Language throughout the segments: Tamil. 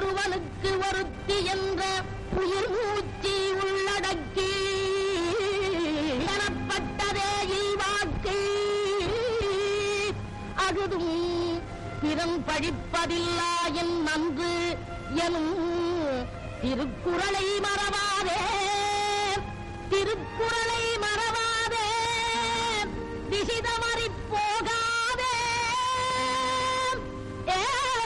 ஒருவனுக்கு ஒருத்தி என்ற உயிர் மூச்சி உள்ளடக்கி எனப்பட்டதே இல்வாக்கு அகுதும் திறம் பழிப்பதில்லா என் நன்று எனும் திருக்குறளை மறவாதே திருக்குறளை மறவாதே திசிதமறி போகாதே ஏ,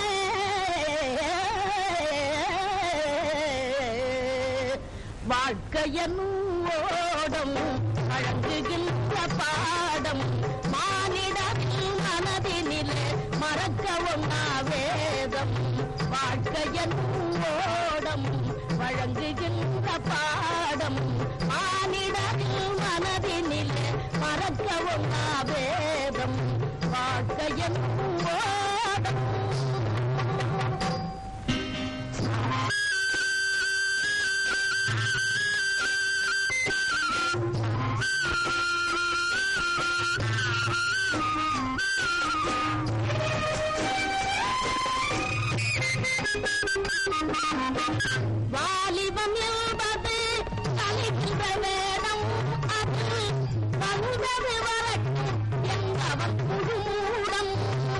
வாழ்க்கையனும் ஓடம் வழங்குகின்ற பாடம் மானிடத்தின் மனதினிலே மறக்கவும் வேதம் வாழ்க்கையனும் ஓடம் வழங்குகின்ற பாடம் மானிடத்தின் மனதினிலே மறக்கவும் வேதம் வாழ்க்கையனும் ஓடம் வாலிபம் என்பது கலிக்கிற வேடம் அது வந்தது வரட்டும் என்பவன் முழுமூடம்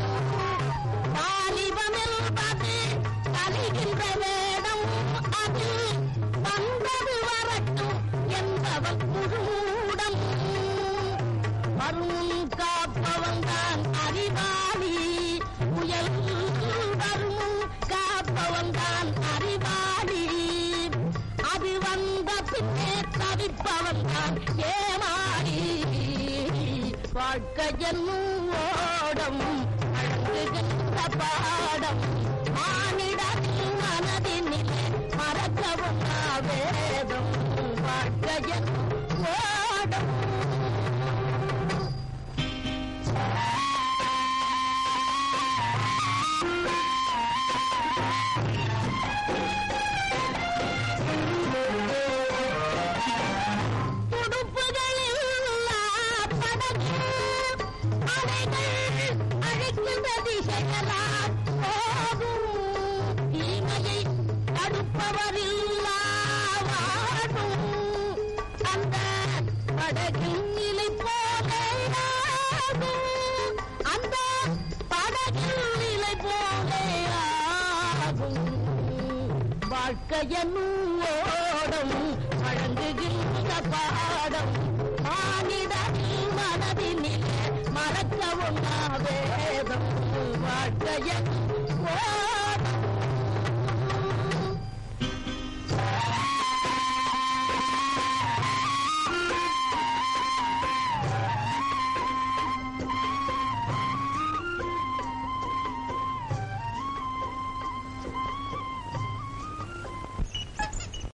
வாலிபம் என்பது கலிக்கின்ற வேடம் அது வந்தது வரட்டும் என்பவன் முழுமூடம் வரும் காப்பவன் தான் அறிவாளி புயல் வரும் காப்பவன் தான் அறிவாளி அது வந்த பின்னே தவிப்பவன் தான் ஏமாறி வாழ்க்கையென்னும் ஓடம் அழகுகின்ற பாடம் மானிடத்தின் மனதினிலே மறக்கவும் வேதம் வாழ்க்கையென்னும் ஓடம் துடுப்புகளில்லா படகு அலைகள் அழைக்கின்ற திசைகளால் போகும் தீமையை தடுப்பவரில்லா வாடும் அந்த படகின் நிலை போலேயாகும் அந்த படகின் நிலை போலேயாகும் வாழ்க்கையனும் ஓடம் வழங்குகின்ற பாடம் மானிடரின் மனதினிலே மறக்கவும் வேதம் வாழ்க்கையன் ஓடம்